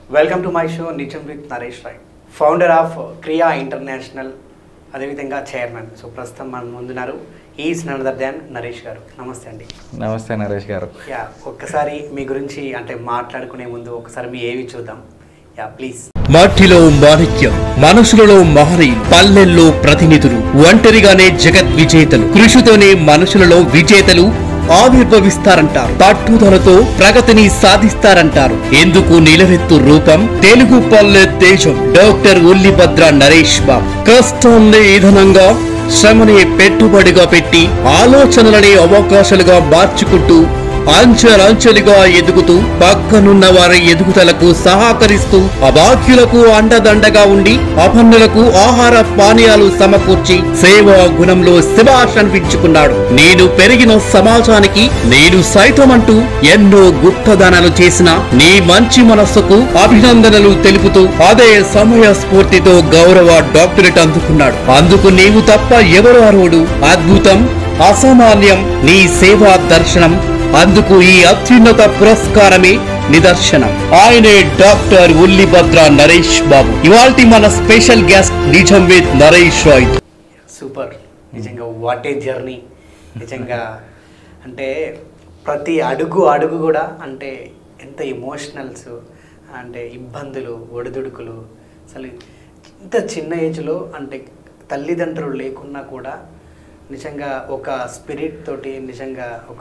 Welcome to my show Nijam with Naresh Rai founder of Kriya international అదేవిధంగా chairman so ప్రస్తుతం మన ముందున్నారు ఈజ్ నదర్ దాన్ నరేష్ గారు నమస్తే అండి నమస్తే నరేష్ గారు యా ఒక్కసారి మీ గురించి అంటే మాట్లాడుకునే ముందు ఒకసారి మీ ఏవి చూద్దాం యా ప్లీజ్ మట్టిలో మాణిక్యం మనసులలో మహనీయులు పల్లెల్లో ప్రతినిధులు ఒంటరిగానే జగత్ విజేతలు కృషితోనే మనుషులలో విజేతలు ఆవిర్భవిస్తారంటారు పట్టుదలతో ప్రగతిని సాధిస్తారంటారు ఎందుకు నిలవెత్తు రూపం తెలుగు పల్లె తేజం డాక్టర్ ఉల్లిభద్ర నరేష్ బాబు కష్టాన్ని ఈధనంగా శ్రమని పెట్టుబడిగా పెట్టి ఆలోచనలనే అవకాశాలుగా మార్చుకుంటూ అంచెలంచెలుగా ఎదుగుతూ పక్కనున్న వారి ఎదుగుదలకు సహకరిస్తూ అభాగ్యులకు అండదండగా ఉండి అపన్నులకు ఆహార పానీయాలు సమకూర్చి సేవా గుణంలో శిభాష్ అనిపించుకున్నాడు నేను పెరిగిన సమాజానికి నేను సైతం అంటూ ఎన్నో గుప్తదానాలు చేసిన నీ మంచి మనస్సుకు అభినందనలు తెలుపుతూ అదే సమయ స్ఫూర్తితో గౌరవ డాక్టరేట్ అందుకున్నాడు అందుకు నీవు తప్ప ఎవరు అర్హుడు అద్భుతం అసామాన్యం నీ సేవా దర్శనం అందుకు ఈ అత్యున్నత పురస్కారమే నిదర్శనం ఆయనే డాక్టర్ ఉల్లిభద్ర నరేష్ బాబు ఇవాల్టి మన special guest Nijam with Naresh Rai super నిజంగా వాట్ ఏ జర్నీ నిజంగా అంటే ప్రతి అడుగు అడుగు కూడా అంటే ఎంత ఎమోషనల్స్ అంటే ఇబ్బందులు ఒడిదుడుకులు అసలు ఇంత చిన్న ఏజ్లో అంటే తల్లిదండ్రులు లేకున్నా కూడా నిజంగా ఒక స్పిరిట్ తోటి నిజంగా ఒక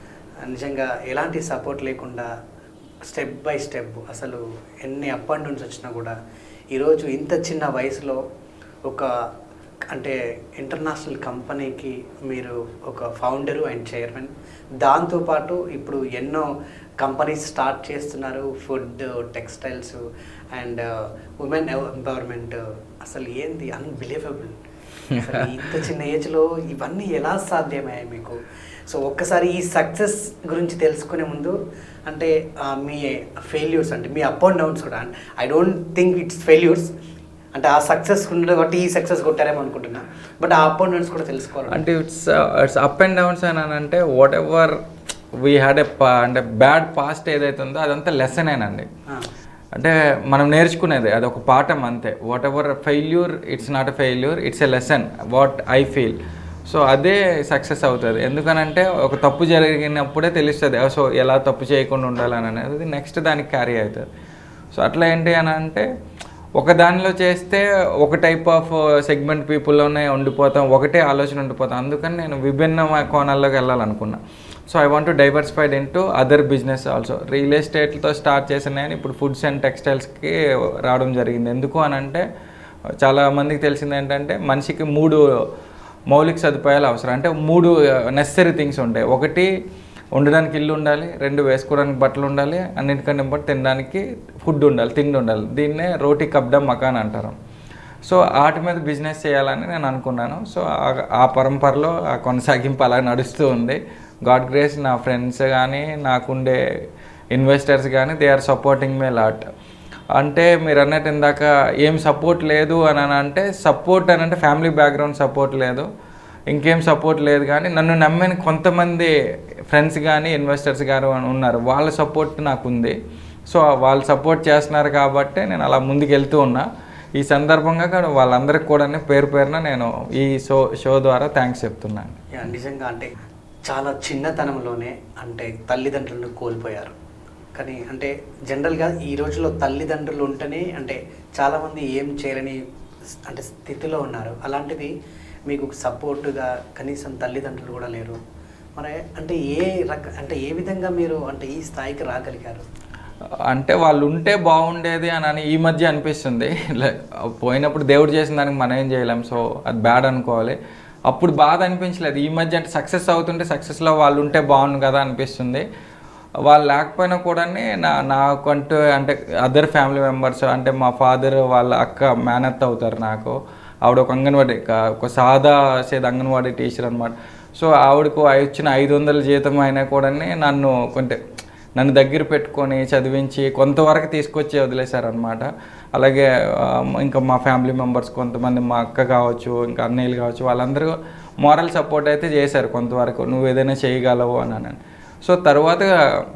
నిజంగా ఎలాంటి సపోర్ట్ లేకుండా స్టెప్ బై స్టెప్ అసలు ఎన్ని అప్ అండ్ డౌన్స్ వచ్చినా కూడా ఈరోజు ఇంత చిన్న వయసులో ఒక అంటే ఇంటర్నేషనల్ కంపెనీకి మీరు ఒక ఫౌండరు అండ్ చైర్మన్ దాంతోపాటు ఇప్పుడు ఎన్నో కంపెనీస్ స్టార్ట్ చేస్తున్నారు food textiles and women empowerment అసలు ఏంది అన్బిలీవబుల్ అసలు ఇంత చిన్న ఏజ్లో ఇవన్నీ ఎలా సాధ్యమయ్యాయి మీకు సో ఒక్కసారి ఈ సక్సెస్ గురించి తెలుసుకునే ముందు అంటే ఆ, మీ ఫెయిల్యూర్స్ అంటే మీ అప్ అండ్ డౌన్స్ కూడా I don't think it's failures అంటే ఆ సక్సెస్ ఉండదు కాబట్టి ఈ సక్సెస్ కొట్టారేమో అనుకుంటున్నా బట్ ఆ అప్ అండ్ డౌన్స్ కూడా తెలుసుకోవాలి అంటే it's it's up and downs అని అంటే whatever we had a అంటే బ్యాడ్ పాస్ట్ ఏదైతే ఉందో అదంతా లెసనేనండి ఆ, అంటే మనం నేర్చుకునేది అది ఒక పాఠం అంతే whatever failure it's not a failure it's a lesson what I feel so అదే సక్సెస్ అవుతుంది ఎందుకనంటే ఒక తప్పు జరిగినప్పుడే తెలుస్తుంది సో ఎలా తప్పు చేయకుండా ఉండాలని అనేది నెక్స్ట్ దానికి క్యారీ అవుతుంది సో అట్లా ఏంటి అని అంటే ఒక దానిలో చేస్తే ఒక టైప్ ఆఫ్ సెగ్మెంట్ పీపుల్లోనే ఉండిపోతాం ఒకటే ఆలోచన ఉండిపోతాం అందుకని నేను విభిన్న కోణాల్లోకి వెళ్ళాలనుకున్నా so I want to diversified into other business also real ఎస్టేట్తో స్టార్ట్ చేసిన నేను ఇప్పుడు ఫుడ్స్ అండ్ టెక్స్టైల్స్కి రావడం జరిగింది ఎందుకు అని అంటే చాలా మందికి తెలిసింది ఏంటంటే మనిషికి మూడు మౌలిక సదుపాయాలు అవసరం అంటే మూడు నెసరీ థింగ్స్ ఉంటాయి ఒకటి ఉండడానికి ఇల్లు ఉండాలి రెండు వేసుకోవడానికి బట్టలు ఉండాలి అన్నిటికంటే ఇంపార్టెంట్ తినడానికి ఫుడ్ ఉండాలి తిండి ఉండాలి దీన్నే రోటీ కబ్డా మకాన్ అంటారు సో వాటి మీద బిజినెస్ చేయాలని నేను అనుకున్నాను సో ఆ- ఆ పరంపరలో ఆ కొనసాగింపు అలా నడుస్తూ ఉంది గాడ్ గ్రేస్ నా ఫ్రెండ్స్ కానీ నాకుండే ఇన్వెస్టర్స్ కానీ they are supporting me lot అంటే మీరు అన్నట్టు ఇందాక ఏం సపోర్ట్ లేదు అని అని అంటే సపోర్ట్ అని అంటే ఫ్యామిలీ బ్యాక్గ్రౌండ్ సపోర్ట్ లేదు ఇంకేం సపోర్ట్ లేదు కానీ నన్ను నమ్మిన కొంతమంది ఫ్రెండ్స్ కానీ ఇన్వెస్టర్స్ గారు అని ఉన్నారు వాళ్ళ సపోర్ట్ నాకు ఉంది సో వాళ్ళు సపోర్ట్ చేస్తున్నారు కాబట్టి నేను అలా ముందుకు వెళ్తూ ఉన్నా ఈ సందర్భంగా కూడా వాళ్ళందరికీ కూడా పేరు పేరున నేను ఈ షో షో ద్వారా థ్యాంక్స్ చెప్తున్నాను యా, నిజంగా అంటే చాలా చిన్నతనంలోనే అంటే తల్లిదండ్రులను కోల్పోయారు కానీ అంటే జనరల్గా ఈ రోజుల్లో తల్లిదండ్రులు ఉంటేనే అంటే చాలామంది ఏం చేయలేని అంటే స్థితిలో ఉన్నారు అలాంటిది మీకు సపోర్టుగా కనీసం తల్లిదండ్రులు కూడా లేరు మరి అంటే ఏ రక అంటే ఏ విధంగా మీరు అంటే ఈ స్థాయికి రాగలిగారు అంటే వాళ్ళు ఉంటే బాగుండేది అని అని ఈ మధ్య అనిపిస్తుంది లైక్ పోయినప్పుడు దేవుడు చేసిన దానికి మనం ఏం చేయలేం సో అది బ్యాడ్ అనుకోవాలి అప్పుడు బాధ అనిపించలేదు ఈ మధ్య అంటే సక్సెస్ అవుతుంటే సక్సెస్లో వాళ్ళు ఉంటే బాగుండు కదా అనిపిస్తుంది వాళ్ళు లేకపోయినా కూడా నా నాకంటూ అంటే అదర్ ఫ్యామిలీ మెంబర్స్ అంటే మా ఫాదర్ వాళ్ళ అక్క మేనత్ అవుతారు నాకు ఆవిడ ఒక అంగన్వాడీ క- ఒక సాదా సేద అంగన్వాడీ టీచర్ అనమాట సో ఆవిడకు వచ్చిన ఐదు వందల జీతం అయినా కూడా నన్ను కొంటే నన్ను దగ్గర పెట్టుకొని చదివించి కొంతవరకు తీసుకొచ్చి వదిలేశారనమాట అలాగే ఆ, ఇంకా మా ఫ్యామిలీ మెంబర్స్ కొంతమంది మా అక్క కావచ్చు ఇంకా అన్నయ్యలు కావచ్చు వాళ్ళందరూ మారల్ సపోర్ట్ అయితే చేశారు కొంతవరకు నువ్వు ఏదైనా చేయగలవు అని అని సో తర్వాత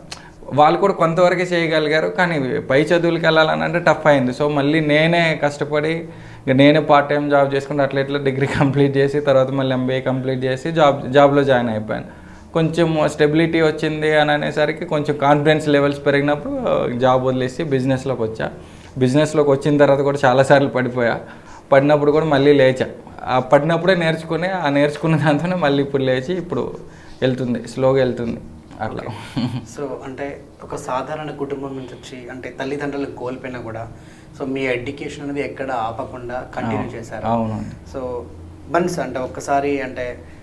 వాళ్ళు కూడా కొంతవరకే చేయగలిగారు కానీ పై చదువులకు వెళ్ళాలని అంటే టఫ్ అయింది సో మళ్ళీ నేనే కష్టపడి ఇక నేనే పార్ట్ టైం జాబ్ చేసుకుంటే అట్లా ఇట్లా డిగ్రీ కంప్లీట్ చేసి తర్వాత మళ్ళీ ఎంబీఏ కంప్లీట్ చేసి జాబ్ జాబ్లో జాయిన్ అయిపోయాను కొంచెం స్టెబిలిటీ వచ్చింది అని అనేసరికి కొంచెం కాన్ఫిడెన్స్ లెవెల్స్ పెరిగినప్పుడు జాబ్ వదిలేసి బిజినెస్లోకి వచ్చా బిజినెస్లోకి వచ్చిన తర్వాత కూడా చాలాసార్లు పడిపోయా పడినప్పుడు కూడా మళ్ళీ లేచా ఆ పడినప్పుడే నేర్చుకుని ఆ నేర్చుకున్న దాంతోనే మళ్ళీ ఇప్పుడు లేచి ఇప్పుడు వెళ్తుంది స్లోగా వెళ్తుంది అట్లా సో అంటే ఒక సాధారణ కుటుంబం నుంచి వచ్చి అంటే తల్లిదండ్రులకు కోల్పోయినా కూడా సో మీ ఎడ్యుకేషన్ అనేది ఎక్కడ ఆపకుండా కంటిన్యూ అవును. చేశారు అవును. సో బన్స్ అంటే ఒక్కసారి అంటే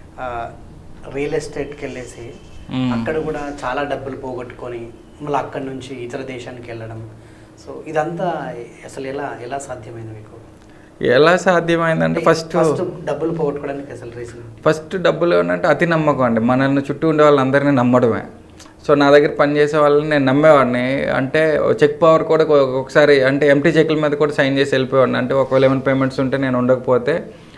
రియల్ ఎస్టేట్కి వెళ్ళేసి మ్మ్. అక్కడ కూడా చాలా డబ్బులు పోగొట్టుకొని మళ్ళీ అక్కడి నుంచి ఇతర దేశానికి వెళ్ళడం సో ఇదంతా అసలు ఎలా ఎలా సాధ్యమైంది మీకు ఎలా సాధ్యమైందంటే ఫస్ట్ ఫస్ట్ డబ్బులు పోగొట్టుకోవడానికి అసలు రీజన్ ఫస్ట్ డబ్బులు అంటే అతి నమ్మకం అండి మనల్ని చుట్టూ ఉండే వాళ్ళందరినీ నమ్మడమే సో నా దగ్గర పనిచేసే వాళ్ళని నేను నమ్మేవాడిని అంటే చెక్ పవర్ కూడా ఒ- ఒకసారి అంటే ఎంటీ చెక్ల మీద కూడా సైన్ చేసి వెళ్ళిపోయేవాడిని అంటే ఒకవేళ ఏమైనా పేమెంట్స్ ఉంటే నేను ఉండకపోతే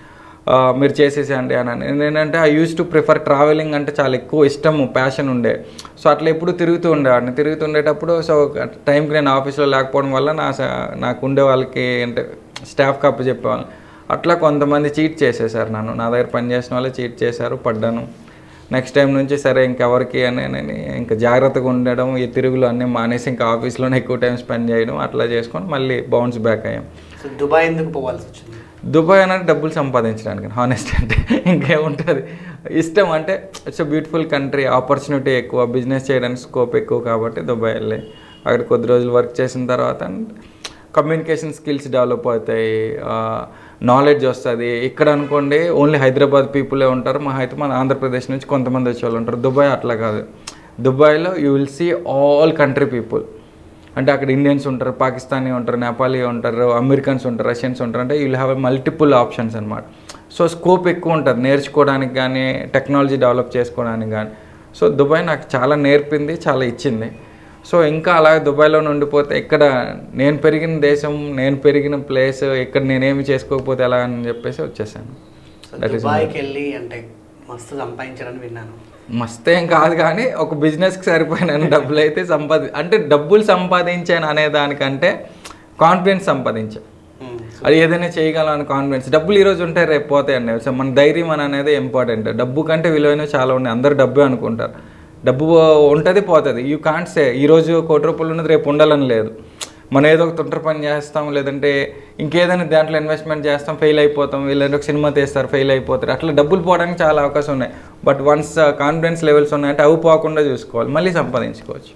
ఆ, మీరు చేసేసేయండి అని అని. నేనంటే I use to prefer travelling అంటే చాలా ఎక్కువ ఇష్టము ప్యాషన్ ఉండే సో అట్లా ఎప్పుడు తిరుగుతూ ఉండేవాడిని తిరుగుతుండేటప్పుడు సో టైంకి నేను ఆఫీస్లో లేకపోవడం వల్ల నా స- నాకు ఉండే వాళ్ళకి అంటే స్టాఫ్కి అప్పు చెప్పేవాళ్ళని అట్లా కొంతమంది చీట్ చేసేసారు నన్ను నా దగ్గర పనిచేసిన వాళ్ళే చీట్ చేశారు పడ్డాను నెక్స్ట్ టైం నుంచి సరే ఇంకెవరికి అని నేను ఇంకా జాగ్రత్తగా ఉండడం ఈ తిరుగులు అన్నీ మానేసి ఇంకా ఆఫీస్లోనే ఎక్కువ టైం స్పెండ్ చేయడం అట్లా చేసుకొని మళ్ళీ బౌన్స్ బ్యాక్ అయ్యాం సో దుబాయ్ ఎందుకు పోవాల్సి వచ్చింది దుబాయ్ అనేది డబ్బులు సంపాదించడానికి హానెస్ట్ అంటే ఇంకేముంటుంది ఇష్టం అంటే ఇట్స్ బ్యూటిఫుల్ కంట్రీ ఆపర్చునిటీ ఎక్కువ బిజినెస్ చేయడానికి స్కోప్ ఎక్కువ కాబట్టి దుబాయ్ వెళ్ళి అక్కడ కొద్ది రోజులు వర్క్ చేసిన తర్వాత కమ్యూనికేషన్ స్కిల్స్ డెవలప్ అవుతాయి నాలెడ్జ్ వస్తుంది ఇక్కడ అనుకోండి ఓన్లీ హైదరాబాద్ పీపులే ఉంటారు మా అయితే మన ఆంధ్రప్రదేశ్ నుంచి కొంతమంది వచ్చే వాళ్ళు ఉంటారు దుబాయ్ అట్లా కాదు దుబాయ్లో you will see all country people అంటే అక్కడ ఇండియన్స్ ఉంటారు పాకిస్తానీ ఉంటారు నేపాలీ ఉంటారు అమెరికన్స్ ఉంటారు రష్యన్స్ ఉంటారు అంటే యూ హ్యావ్ మల్టిపుల్ ఆప్షన్స్ అనమాట సో స్కోప్ ఎక్కువ ఉంటుంది నేర్చుకోవడానికి కానీ టెక్నాలజీ డెవలప్ చేసుకోవడానికి కానీ సో దుబాయ్ నాకు చాలా నేర్పింది చాలా ఇచ్చింది సో ఇంకా అలాగే దుబాయ్లో ఉండిపోతే ఇక్కడ నేను పెరిగిన దేశం నేను పెరిగిన ప్లేస్ ఇక్కడ నేనేమి చేసుకోకపోతే ఎలా అని చెప్పేసి వచ్చేసాను సో That is దుబాయ్కి వెళ్ళి అంటే మస్తు సంపాదించారని విన్నాను మస్తేం కాదు కానీ ఒక బిజినెస్కి సరిపోయిన డబ్బులు అయితే సంపాది అంటే డబ్బులు సంపాదించాను అనే దానికంటే కాన్ఫిడెన్స్ సంపాదించాను మ్మ్. అది ఏదైనా చేయగలను కాన్ఫిడెన్స్ డబ్బులు ఈరోజు ఉంటాయి రేపు పోతాయండి సో మన ధైర్యం అని అనేది ఇంపార్టెంట్ డబ్బు కంటే విలువైనవి చాలా ఉన్నాయి అందరు డబ్బే అనుకుంటారు డబ్బు ఉంటుంది పోతుంది యూ కాంట్ సే ఈరోజు కోటి రూపాయలు ఉన్నది రేపు ఉండాలని లేదు మనం ఏదో ఒక తుంటర పని చేస్తాం లేదంటే ఇంకేదైనా దాంట్లో ఇన్వెస్ట్మెంట్ చేస్తాం ఫెయిల్ అయిపోతాం వీళ్ళంటే ఒక సినిమా తీస్తారు ఫెయిల్ అయిపోతారు అట్లా డబ్బులు పోవడానికి చాలా అవకాశం ఉన్నాయి బట్ వన్స్ కాన్ఫిడెన్స్ లెవెల్స్ ఉన్నాయంటే అవి పోకుండా చూసుకోవాలి మళ్ళీ సంపాదించుకోవచ్చు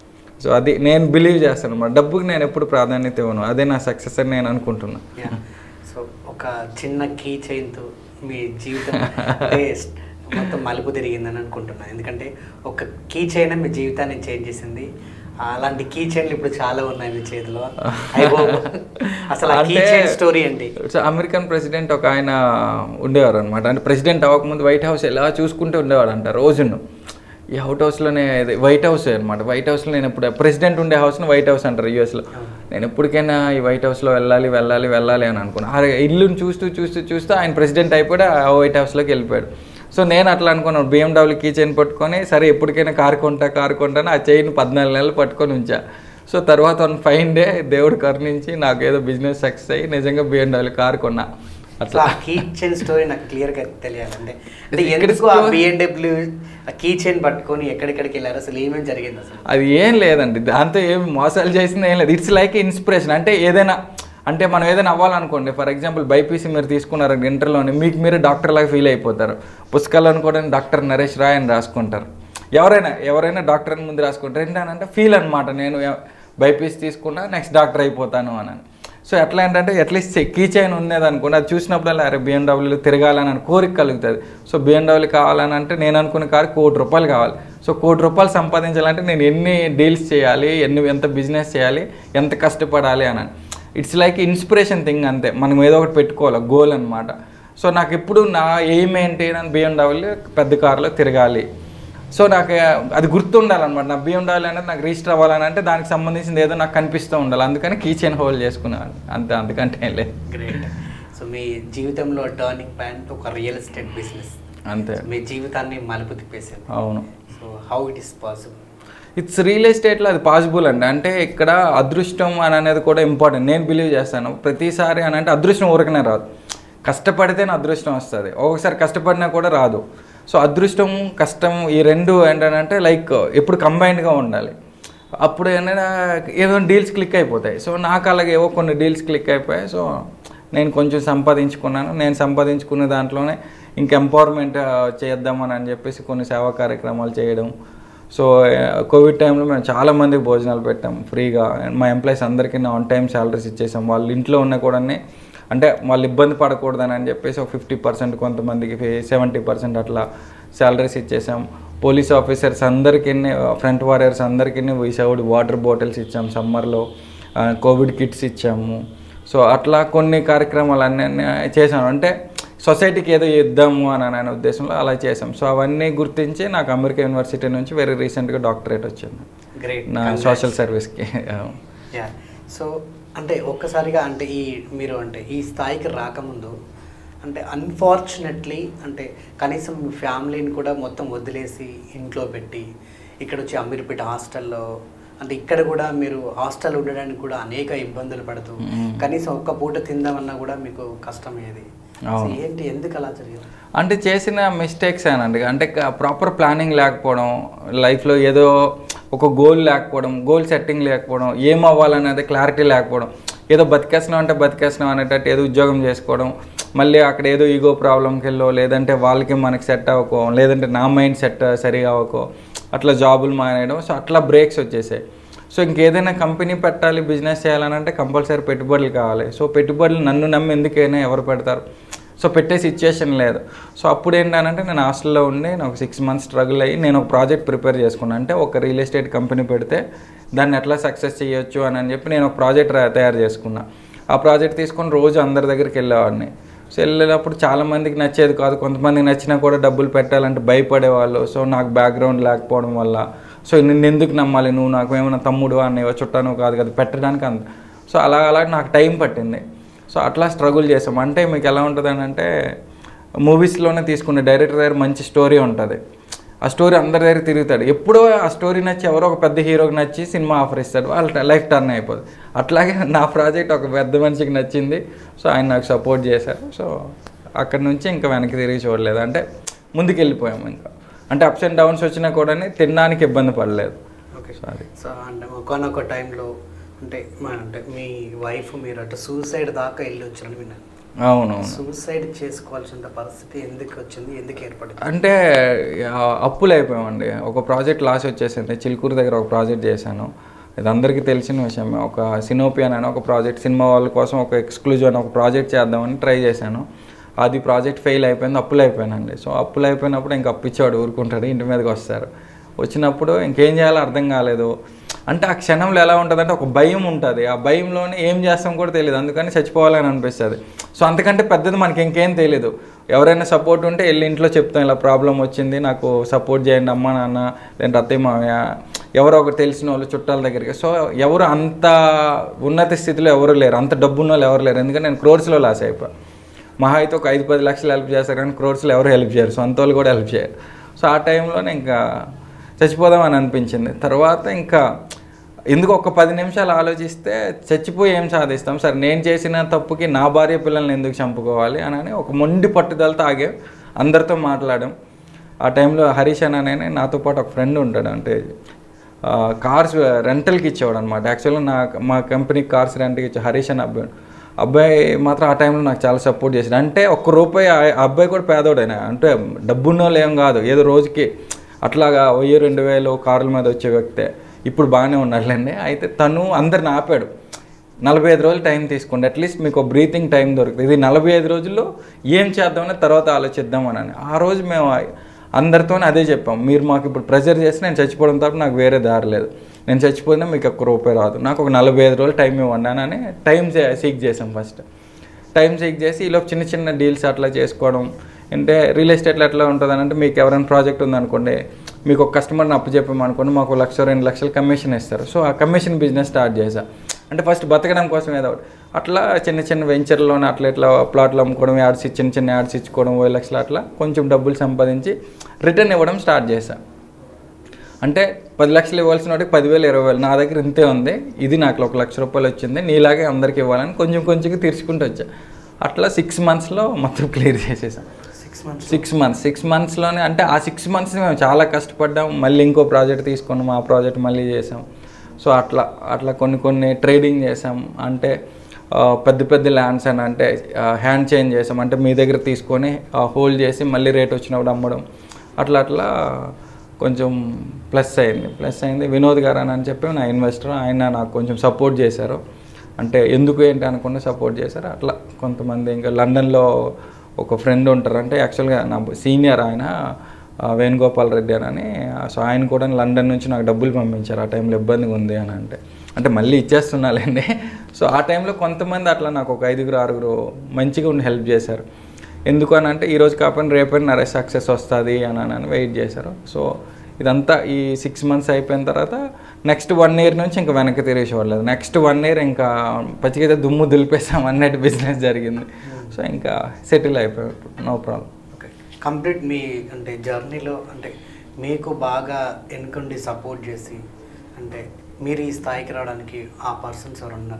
సో అది నేను బిలీవ్ చేస్తాను అనమాట డబ్బుకి నేను ఎప్పుడు ప్రాధాన్యత ఇవ్వను అదే నా సక్సెస్ అని నేను అనుకుంటున్నాను యా. సో ఒక చిన్న కీ చైన్తో మీ జీవితం అంటే మొత్తం మలుపు తిరిగిందని అనుకుంటున్నాను ఎందుకంటే ఒక కీ చైన్ మీ జీవితాన్ని చేంజ్ చేసింది అలాంటి కీ చైన్లు ఇప్పుడు చాలా ఉన్నాయి మీ చేతిలో I hope. అసలు ఆ కీ అంటే- చైన్ స్టోరీ ఏంటి సో అమెరికన్ ప్రెసిడెంట్ ఒక ఆయన ఉండేవారు అనమాట అంటే ప్రెసిడెంట్ అవ్వకముందు వైట్ హౌస్ ఎలా చూసుకుంటూ ఉండేవాడు అంట రోజును ఈ అవుట్ హౌస్లోనే ఇది వైట్ హౌస్ అనమాట వైట్ హౌస్లో నేను ఇప్పుడు ప్రెసిడెంట్ ఉండే హౌస్ని వైట్ హౌస్ అంటారు యూఎస్లో నేను ఎప్పటికైనా ఈ వైట్ హౌస్లో వెళ్ళాలి వెళ్ళాలి వెళ్ళాలి అని అనుకున్నాను ఆ ఇల్లుని చూస్తూ చూస్తూ చూస్తూ ఆయన ప్రెసిడెంట్ అయిపోయాడు ఆ వైట్ హౌస్లోకి వెళ్ళిపోయాడు సో నేను అట్లా అనుకున్నాను బిఎండబ్ల్యూ కీ చైన్ పట్టుకొని సరే ఎప్పటికైనా కారు కొంటా కారు కొంటాను ఆ చైన్ పద్నాలుగు నెలలు పట్టుకొని ఉంచా సో తర్వాత వన్ ఫైన్ డే దేవుడు కరుణించి నాకు ఏదో బిజినెస్ సక్సెస్ అయ్యి నిజంగా బిఎండబ్ల్యూ కారు కొన్నా అసలు అట్లా ఆ కీ చైన్ స్టోరీ నాకు క్లియర్ గా తెలియాలంటే అంటే ఇక్కడ ఎందుకు ఆ story- బిఎన్డబ్ల్యూ ఆ కీ చైన్ పట్టుకొని ఎక్కడెక్కడికి వెళ్ళారు అసలు ఏమేమి జరిగింది అసలు అది ఏం లేదండి దాంతో ఏం మోసాలు చేసింది ఏం లేదు ఇట్స్ లైక్ ఇన్స్పిరేషన్ అంటే ఏదైనా అంటే మనం ఏదైనా అవ్వాలనుకోండి ఫర్ ఎగ్జాంపుల్ బైపీసీ మీరు తీసుకున్నారు ఇంటర్లోని మీకు మీరు డాక్టర్ లాగా ఫీల్ అయిపోతారు పుస్తకాలను కూడా డాక్టర్ నరేష్ రాయ్ అని రాసుకుంటారు ఎవరైనా ఎవరైనా డాక్టర్ అని ముందు రాసుకుంటారు ఏంటంటే ఫీల్ అనమాట నేను బైపీసీ తీసుకున్నా నెక్స్ట్ డాక్టర్ అయిపోతాను అని సో ఎట్లా ఏంటంటే అట్లీస్ట్ కీ చైన్ ఉన్నది అనుకోండి అది చూసినప్పుడల్లా అరే బిఎండబ్ల్యూలో తిరగాలని అని కోరిక కలుగుతుంది సో బిఎండబ్ల్యూ కావాలని అంటే నేను అనుకున్న కారు కోటి రూపాయలు కావాలి సో కోటి రూపాయలు సంపాదించాలంటే నేను ఎన్ని డీల్స్ చేయాలి ఎన్ని ఎంత బిజినెస్ చేయాలి ఎంత కష్టపడాలి అని ఇట్స్ లైక్ ఇన్స్పిరేషన్ థింగ్ అంతే మనం ఏదో ఒకటి పెట్టుకోవాలి గోల్ అనమాట సో నాకు ఎప్పుడు నా ఎయిమ్ ఏంటి అని బిఎండబ్ల్యూ పెద్ద కారులో తిరగాలి సో నాకు అది గుర్తుండాలన్నమాట నా బిఎండబ్ల్యూ అనేది నాకు రిజిస్టర్ అవ్వాలని అంటే దానికి సంబంధించింది ఏదో నాకు కనిపిస్తూ ఉండాలి అందుకని కీ చైన్ హోల్డ్ చేసుకున్నాను అంతే అందుకంటే ఏం లేదు గ్రేట్ సో మీ జీవితంలో టర్నింగ్ పాయింట్ ఒక రియల్ ఎస్టేట్ బిజినెస్ అంతే మీ జీవితాన్ని మలుపు తిప్పేసింది అవును so how it is possible it's real ఎస్టేట్లో అది పాసిబుల్ అండి అంటే ఇక్కడ అదృష్టం అని అనేది కూడా ఇంపార్టెంట్ నేను బిలీవ్ చేస్తాను ప్రతిసారి అని అంటే అదృష్టం ఊరకనే రాదు కష్టపడితేనే అదృష్టం వస్తుంది ఒక్కొక్కసారి కష్టపడినా కూడా రాదు సో అదృష్టం కష్టం ఈ రెండు ఏంటంటే లైక్ ఎప్పుడు కంబైన్డ్గా ఉండాలి అప్పుడు ఏంటంటే ఏదో డీల్స్ క్లిక్ అయిపోతాయి సో నాకు అలాగే ఏవో కొన్ని డీల్స్ క్లిక్ అయిపోయాయి సో నేను కొంచెం సంపాదించుకున్నాను నేను సంపాదించుకున్న దాంట్లోనే ఇంక ఎంపవర్మెంట్ చేద్దామని అని చెప్పేసి కొన్ని సేవా కార్యక్రమాలు చేయడం సో కోవిడ్ టైంలో మేము చాలా మందికి భోజనాలు పెట్టాం ఫ్రీగా మా ఎంప్లాయీస్ అందరికీ ఆన్ టైం శాలరీస్ ఇచ్చేసాం వాళ్ళ ఇంట్లో ఉన్న కూడా అంటే వాళ్ళు ఇబ్బంది పడకూడదని అని చెప్పేసి ఒక ఫిఫ్టీ పర్సెంట్ కొంతమందికి సెవెంటీ పర్సెంట్ అట్లా శాలరీస్ ఇచ్చేసాం పోలీస్ ఆఫీసర్స్ అందరికీ ఫ్రంట్ వారియర్స్ అందరికీ వీసౌడ్ వాటర్ బాటిల్స్ ఇచ్చాం సమ్మర్లో కోవిడ్ కిట్స్ ఇచ్చాము సో అట్లా కొన్ని కార్యక్రమాలు అన్నీ చేశాను అంటే సొసైటీకి ఏదో ఇద్దాము అని అనే ఉద్దేశంలో అలా చేసాం సో అవన్నీ గుర్తించి నాకు అమెరికా యూనివర్సిటీ నుంచి వెరీ రీసెంట్గా డాక్టరేట్ వచ్చింది గ్రేట్ నా సోషల్ సర్వీస్కి యా సో అంటే ఒక్కసారిగా అంటే ఈ మీరు అంటే ఈ స్థాయికి రాకముందు అంటే అన్ఫార్చునేట్లీ అంటే కనీసం మీ ఫ్యామిలీని కూడా మొత్తం వదిలేసి ఇంట్లో పెట్టి ఇక్కడ వచ్చి అమీర్పేట హాస్టల్లో అంటే ఇక్కడ కూడా మీరు హాస్టల్ ఉండడానికి కూడా అనేక ఇబ్బందులు పడుతూ మ్మ్. కనీసం ఒక్క పూట తిందామన్నా కూడా మీకు కష్టమయ్యేది సో అవును. ఏంటి ఎందుకు అలా జరిగింది అంటే చేసిన మిస్టేక్స్ అనండి అంటే ప్రాపర్ ప్లానింగ్ లేకపోవడం లైఫ్లో ఏదో ఒక గోల్ లేకపోవడం గోల్ సెట్టింగ్ లేకపోవడం ఏం అవ్వాలనేది క్లారిటీ లేకపోవడం ఏదో బతికేస్తున్నాం అంటే బతికేస్తున్నాం అనేటట్టు ఏదో ఉద్యోగం చేసుకోవడం మళ్ళీ అక్కడ ఏదో ఈగో ప్రాబ్లంకి వెళ్ళో లేదంటే వాళ్ళకి మనకి సెట్ అవ్వకో లేదంటే నా మైండ్ సెట్ సరిగా అవ్వకో అట్లా జాబులు మానేయడం సో అట్లా బ్రేక్స్ వచ్చేసాయి సో ఇంకేదైనా కంపెనీ పెట్టాలి బిజినెస్ చేయాలని అంటే కంపల్సరీ పెట్టుబడులు కావాలి సో పెట్టుబడులు నన్ను నమ్మి ఎందుకైనా ఎవరు పెడతారు సో పెట్టే సిచ్యుయేషన్ లేదు సో అప్పుడు ఏంటంటే నేను హాస్టల్లో ఉండి నేను ఒక సిక్స్ మంత్స్ స్ట్రగుల్ అయ్యి నేను ఒక ప్రాజెక్ట్ ప్రిపేర్ చేసుకున్నాను అంటే ఒక రియల్ ఎస్టేట్ కంపెనీ పెడితే దాన్ని ఎట్లా సక్సెస్ చేయొచ్చు అని అని చెప్పి నేను ఒక ప్రాజెక్ట్ తయారు చేసుకున్నా ఆ ప్రాజెక్ట్ తీసుకొని రోజు అందరి దగ్గరికి వెళ్ళేవాడిని సో వెళ్ళినప్పుడు చాలా మందికి నచ్చేది కాదు కొంతమందికి నచ్చినా కూడా డబ్బులు పెట్టాలంటే భయపడేవాళ్ళు సో నాకు బ్యాక్గ్రౌండ్ లేకపోవడం వల్ల సో నిన్ను ఎందుకు నమ్మాలి నువ్వు నాకు ఏమైనా తమ్ముడు అన్నయ్య చుట్టాను కాదు కదా పెట్టడానికి అంత సో అలా అలా నాకు టైం పట్టింది సో అట్లా స్ట్రగుల్ చేసాం అంటే మీకు ఎలా ఉంటుంది అని అంటే మూవీస్లోనే తీసుకునే డైరెక్టర్ దగ్గర మంచి స్టోరీ ఉంటుంది ఆ స్టోరీ అందరి దగ్గర తిరుగుతాడు ఎప్పుడో ఆ స్టోరీ నచ్చి ఎవరో ఒక పెద్ద హీరోకి నచ్చి సినిమా ఆఫర్ ఇస్తాడు వాళ్ళ లైఫ్ టర్న్ అయిపోతుంది అట్లాగే నా ప్రాజెక్ట్ ఒక పెద్ద మనిషికి నచ్చింది సో ఆయన నాకు సపోర్ట్ చేశారు సో అక్కడ నుంచి ఇంకా వెనక్కి తిరిగి చూడలేదు అంటే ముందుకు వెళ్ళిపోయాము ఇంకా అంటే అప్స్ అండ్ డౌన్స్ వచ్చినా కూడా తినడానికి ఇబ్బంది పడలేదు ఓకే సారీ సో అంటే ఒకనొక టైంలో అంటే మా అంటే మీ వైఫ్ మీరు అటు సూసైడ్ దాకా వెళ్ళి వచ్చారని విన్నాను అవునవును సూసైడ్ చేసుకోవాల్సిన పరిస్థితి ఎందుకు వచ్చింది ఎందుకు ఏర్పడింది అంటే ఆ, అప్పులు అయిపోయామండి ఒక ప్రాజెక్ట్ లాస్ వచ్చేసింది చిలుకూరు దగ్గర ఒక ప్రాజెక్ట్ చేశాను ఇది అందరికీ తెలిసిన విషయమే ఒక సినోపియన్ అని ఒక ప్రాజెక్ట్ సినిమా వాళ్ళ కోసం ఒక ఎక్స్క్లూజివ్ అని ఒక ప్రాజెక్ట్ చేద్దామని ట్రై చేశాను అది ప్రాజెక్ట్ ఫెయిల్ అయిపోయింది అప్పులు అయిపోయానండి సో అప్పులు అయిపోయినప్పుడు ఇంక అప్పిచ్చాడు ఊరుకుంటాడు ఇంటి మీదకి వస్తారు వచ్చినప్పుడు ఇంకేం చేయాలో అర్థం కాలేదు అంటే ఆ క్షణంలో ఎలా ఉంటుందంటే ఒక భయం ఉంటుంది ఆ భయంలోనే ఏం చేస్తాం కూడా తెలియదు అందుకని చచ్చిపోవాలని అనిపిస్తుంది సో అంతకంటే పెద్దది మనకి ఇంకేం తెలియదు ఎవరైనా సపోర్ట్ ఉంటే వెళ్ళి ఇంట్లో చెప్తాం ఇలా ప్రాబ్లం వచ్చింది నాకు సపోర్ట్ చేయండి అమ్మ నాన్న లేదంటే అత్తయ్య మామయ్య ఎవరో ఒకరు తెలిసిన వాళ్ళు చుట్టాల దగ్గరికి సో ఎవరు అంత ఉన్నత స్థితిలో ఎవరు లేరు అంత డబ్బు ఉన్న వాళ్ళు ఎవరు లేరు ఎందుకంటే నేను క్రోర్స్లో లాస్ అయిపోయా మహా అయితే ఒక ఐదు పది లక్షలు హెల్ప్ చేస్తారు కానీ క్రోర్స్లో ఎవరు హెల్ప్ చేయరు సొంత వాళ్ళు కూడా హెల్ప్ చేయరు సో ఆ టైంలోనే ఇంకా చచ్చిపోదామని అనిపించింది తర్వాత ఇంకా ఎందుకు ఒక పది నిమిషాలు ఆలోచిస్తే చచ్చిపోయి ఏం సాధిస్తాం సరే నేను చేసిన తప్పుకి నా భార్య పిల్లల్ని ఎందుకు చంపుకోవాలి అని అని ఒక మొండి పట్టుదలతో ఆగే అందరితో మాట్లాడాం ఆ టైంలో హరీష్ అని అనే నాతో పాటు ఒక ఫ్రెండ్ ఉంటాడు అంటే ఆ, కార్స్ రెంటల్కి ఇచ్చేవాడు అనమాట యాక్చువల్గా నా మా కంపెనీ కార్స్ రెంట్కి ఇచ్చే హరీష్ అని అబ్బాయి అబ్బాయి మాత్రం ఆ టైంలో నాకు చాలా సపోర్ట్ చేశాడు అంటే ఒక్క రూపాయి ఆ ఆ అబ్బాయి కూడా పేదోడైనా అంటే డబ్బున్న వాళ్ళు ఏం కాదు ఏదో రోజుకి అట్లాగా వెయ్యి రెండు వేలు కార్ల మీద వచ్చే వ్యక్తే ఇప్పుడు బాగానే ఉన్నాడులేండి అయితే తను అందరిని ఆపాడు నలభై ఐదు రోజులు టైం తీసుకోండి అట్లీస్ట్ మీకు బ్రీతింగ్ టైం దొరుకుతుంది ఇది నలభై ఐదు రోజుల్లో ఏం చేద్దామని తర్వాత ఆలోచిద్దామని అని ఆ రోజు మేము అందరితోనే అదే చెప్పాం మీరు మాకు ఇప్పుడు ప్రెజర్ చేసి నేను చచ్చిపోవడం తప్ప నాకు వేరే దారి లేదు నేను చచ్చిపోయినా మీకు ఒక్క రూపాయి రాదు నాకు ఒక నలభై ఐదు రోజులు టైం ఇవ్వండి అని టైం సీక్ చేసాం ఫస్ట్ టైం సీక్ చేసి ఈలోపు చిన్న చిన్న డీల్స్ అట్లా చేసుకోవడం అంటే రియల్ ఎస్టేట్లో ఎట్లా ఉంటుంది అంటే మీకు ఎవరైనా ప్రాజెక్ట్ ఉందనుకోండి మీకు ఒక కస్టమర్ని అప్పు చెప్పామనుకోండి మాకు ఒక లక్ష రెండు లక్షలు కమిషన్ ఇస్తారు సో ఆ కమిషన్ బిజినెస్ స్టార్ట్ చేసా అంటే ఫస్ట్ బతకడం కోసం ఏదో ఒకటి అట్లా చిన్న చిన్న వెంచర్లోనే అట్లా ఇట్లా ప్లాట్లు అమ్ముకోవడం యాడ్స్ ఇచ్చి చిన్న చిన్న యాడ్స్ ఇచ్చుకోవడం ఓ లక్షలు అట్లా కొంచెం డబ్బులు సంపాదించి రిటర్న్ ఇవ్వడం స్టార్ట్ చేశా అంటే పది లక్షలు ఇవ్వాల్సిన వాటికి పదివేలు ఇరవై వేలు నా దగ్గర ఇంతే ఉంది ఇది నాకు ఒక లక్ష రూపాయలు వచ్చింది నీలాగే అందరికి ఇవ్వాలని కొంచెం కొంచెంగా తీర్చుకుంటూ వచ్చా అట్లా సిక్స్ మంత్స్లో మొత్తం క్లియర్ చేసేసాం six months six months six మంత్స్లోనే అంటే ఆ సిక్స్ మంత్స్ మేము చాలా కష్టపడ్డాం మళ్ళీ ఇంకో ప్రాజెక్ట్ తీసుకున్నాం ఆ ప్రాజెక్ట్ మళ్ళీ చేసాం సో అట్లా అట్లా కొన్ని కొన్ని ట్రేడింగ్ చేసాం అంటే ఆ, పెద్ద పెద్ద ల్యాండ్స్ అని అంటే హ్యాండ్ చేంజ్ చేసాం అంటే మీ దగ్గర తీసుకొని హోల్డ్ చేసి మళ్ళీ రేట్ వచ్చినప్పుడు అమ్మడం అట్లా అట్లా కొంచెం ప్లస్ అయింది ప్లస్ అయింది వినోద్ గారు అని చెప్పి నా ఇన్వెస్టర్ ఆయన నాకు కొంచెం సపోర్ట్ చేశారు అంటే ఎందుకు ఏంటి అనుకుని సపోర్ట్ చేశారు అట్లా కొంతమంది ఇంకా లండన్లో ఒక ఫ్రెండ్ ఉంటారు అంటే యాక్చువల్గా నా సీనియర్ ఆయన ఆ, వేణుగోపాల్ రెడ్డి అని సో ఆయన కూడా లండన్ నుంచి నాకు డబ్బులు పంపించారు ఆ టైంలో ఇబ్బందిగా ఉంది అని అంటే అంటే మళ్ళీ ఇచ్చేస్తున్నాలండి సో ఆ టైంలో కొంతమంది అట్లా నాకు ఒక ఐదుగురు ఆరుగురు మంచిగా ఉండి హెల్ప్ చేశారు ఎందుకు అని అంటే ఈరోజు కాకపోయినా రేపైనా నా సక్సెస్ వస్తుంది అని అని వెయిట్ చేశారు సో ఇదంతా ఈ సిక్స్ మంత్స్ అయిపోయిన తర్వాత నెక్స్ట్ వన్ ఇయర్ నుంచి ఇంకా వెనక్కి తిరిగేసేవాళ్ళు నెక్స్ట్ వన్ ఇయర్ ఇంకా పచ్చికైతే దుమ్ము దులిపేసాం అన్నట్టు బిజినెస్ జరిగింది సో ఇంకా సెటిల్ అయిపోయాం నో ప్రాబ్లం ఓకే కంప్లీట్ మీ అంటే జర్నీలో అంటే మీకు బాగా ఎన్నుకుండి సపోర్ట్ చేసి అంటే మీరు ఈ స్థాయికి రావడానికి ఆ పర్సన్స్ ఎవరు ఉన్నారు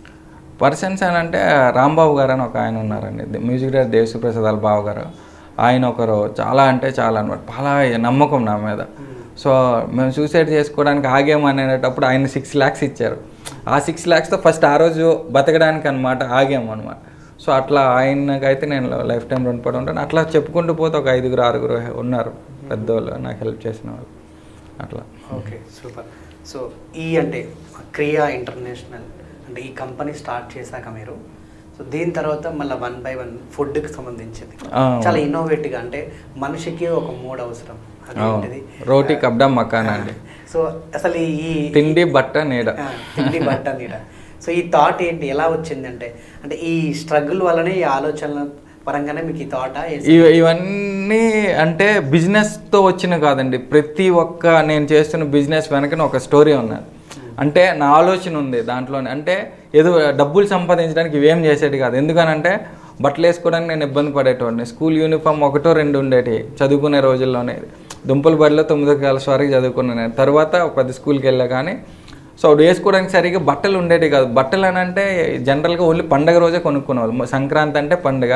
పర్సన్స్ అని అంటే రాంబాబు గారు అని ఒక ఆయన ఉన్నారండి the- music director Devashri Prasad వాళ్ళ బావ గారు ఆయన ఒకరు చాలా అంటే చాలా అనమాట చాలా నమ్మకం నా మీద సో మేము సూసైడ్ చేసుకోవడానికి ఆగామనేటప్పుడు ఆయన సిక్స్ ల్యాక్స్ ఇచ్చారు ఆ సిక్స్ ల్యాక్స్తో ఫస్ట్ ఆ రోజు బతకడానికి అనమాట ఆగాము అనమాట సో అట్లా ఆయనకైతే నేను లైఫ్ టైం రుణపడి ఉంటాను అట్లా చెప్పుకుంటూ పోతే ఒక ఐదుగురు ఆరుగురు ఉన్నారు పెద్దవాళ్ళు నాకు హెల్ప్ చేసిన వాళ్ళు అట్లా ఓకే సూపర్ సో ఈ అంటే క్రియా ఇంటర్నేషనల్ అంటే ఈ కంపెనీ స్టార్ట్ చేశాక మీరు సో దీని తర్వాత మళ్ళీ వన్ బై వన్ ఫుడ్కి సంబంధించింది ఆ. చాలా ఇన్నోవేటివ్గా అంటే మనిషికి ఒక మూడ్ అవసరం అదేంటిది రోటీ కబ్డా మకాన్ అండి సో అసలు ఈ తిండి బట్ట నీడ ఆ, తిండి బట్ట నీడ సో ఈ థాట్ ఏంటి ఎలా వచ్చిందంటే అంటే ఈ స్ట్రగుల్ వల్లనే ఈ ఆలోచనల పరంగానే మీకు ఈ థాటా ఇవ- ఇవన్నీ అంటే బిజినెస్తో వచ్చిన కాదండి ప్రతి ఒక్క నేను చేస్తున్న బిజినెస్ వెనకన ఒక స్టోరీ ఉన్నది అంటే నా ఆలోచన ఉంది దాంట్లోనే అంటే ఏదో డబ్బులు సంపాదించడానికి ఇవేం చేసేది కాదు ఎందుకనంటే బట్టలు వేసుకోవడానికి నేను ఇబ్బంది పడేటోడిని స్కూల్ యూనిఫామ్ ఒకటో రెండు ఉండేటి చదువుకునే రోజుల్లోనే దుంపల బడిలో తొమ్మిదో క్లాస్ వరకు చదువుకున్నాను నేను తర్వాత ఒక పెద్ద స్కూల్కి వెళ్ళా కానీ సో అప్పుడు వేసుకోవడానికి సరిగ్గా బట్టలు ఉండేవి కాదు బట్టలు అని అంటే జనరల్గా ఓన్లీ పండగ రోజే కొనుక్కునేవాళ్ళు సంక్రాంతి అంటే పండుగ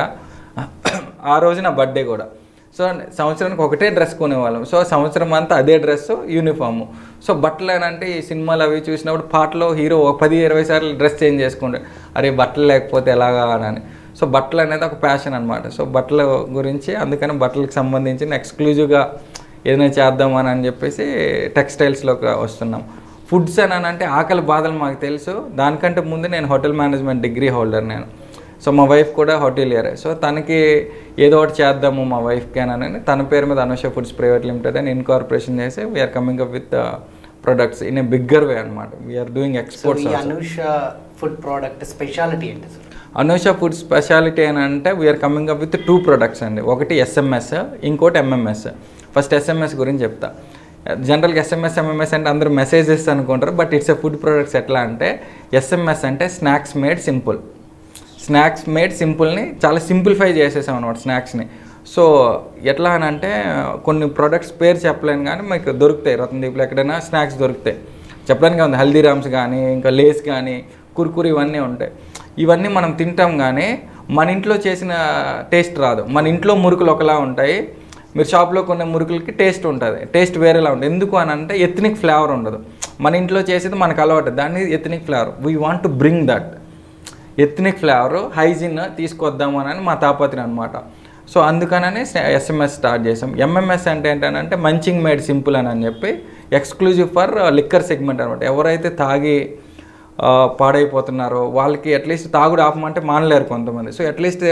ఆ రోజు నా బర్త్డే కూడా సో సంవత్సరానికి ఒకటే డ్రెస్ కొనేవాళ్ళం సో సంవత్సరం అంతా అదే డ్రెస్ యూనిఫామ్ సో బట్టలు అని అంటే ఈ సినిమాలు అవి చూసినప్పుడు పాటలో హీరో ఒక పది ఇరవై సార్లు డ్రెస్ చేంజ్ చేసుకుంటే అరే బట్టలు లేకపోతే ఎలాగా అని సో బట్టలు అనేది ఒక ప్యాషన్ అనమాట సో బట్టల గురించి అందుకని బట్టలకు సంబంధించిన ఎక్స్క్లూజివ్గా ఏదైనా చేద్దామని అని చెప్పేసి టెక్స్టైల్స్లోకి వస్తున్నాం ఫుడ్స్ అని అంటే ఆకలి బాధలు మాకు తెలుసు దానికంటే ముందు నేను హోటల్ మేనేజ్మెంట్ డిగ్రీ హోల్డర్ నేను సో మా వైఫ్ కూడా హోటలియరే సో తనకి ఏదో ఒకటి చేద్దాము మా వైఫ్కి అని తన పేరు మీద అనుష ఫుడ్స్ ప్రైవేట్ లిమిటెడ్ అని ఇన్కార్పొరేషన్ చేసి we are coming up with products in a bigger way అనమాట వీఆర్ డూయింగ్ సో ఎక్స్పోర్ట్స్ ఈ అనూష ఫుడ్ ప్రోడక్ట్ స్పెషాలిటీ ఏంటి సార్ అనూష ఫుడ్ స్పెషాలిటీ అని అంటే we are coming up with two products అండి ఒకటి ఎస్ఎంఎస్ ఇంకోటి ఎంఎంఎస్ ఫస్ట్ ఎస్ఎంఎస్ గురించి చెప్తా జనరల్గా ఎస్ఎంఎస్ ఎంఎంఎస్ అంటే అందరూ మెసేజెస్ అనుకుంటారు but it's a food products ఎట్లా అంటే ఎస్ఎంఎస్ అంటే snacks made simple snacks made సింపుల్ని చాలా సింప్లిఫై చేసేసాం అనమాట స్నాక్స్ని సో ఎట్లా అని అంటే కొన్ని ప్రొడక్ట్స్ పేరు చెప్పలేను కానీ మీకు దొరుకుతాయి రత్నదీప్లో ఎక్కడైనా స్నాక్స్ దొరుకుతాయి చెప్పడానికి ఉంది హల్దీరామ్స్ కానీ ఇంకా లేస్ కానీ కుర్కురు ఇవన్నీ ఉంటాయి ఇవన్నీ మనం తింటాం కానీ మన ఇంట్లో చేసిన టేస్ట్ రాదు మన ఇంట్లో మురుకులు ఒకలా ఉంటాయి మీరు షాప్లో కొనే మురుకులకి టేస్ట్ ఉంటుంది టేస్ట్ వేరేలా ఉంటుంది ఎందుకు అని అంటే ఎథనిక్ ఫ్లేవర్ ఉండదు మన ఇంట్లో చేసేది మనకు అలవాటు దాన్ని ethnic flavour we want to bring that ethnic flavour hygiene తీసుకొద్దాము అని మా తాపత్రయం అనమాట సో అందుకనని ఎస్ఎంఎస్ స్టార్ట్ చేసాం ఎంఎంఎస్ అంటే ఏంటంటే మంచింగ్ మేడ్ సింపుల్ అని అని చెప్పి ఎక్స్క్లూజివ్ ఫర్ లిక్కర్ సెగ్మెంట్ అనమాట ఎవరైతే తాగి ఆ, పాడైపోతున్నారో వాళ్ళకి అట్లీస్ట్ తాగుడు ఆపమంటే మానలేరు కొంతమంది సో అట్లీస్ట్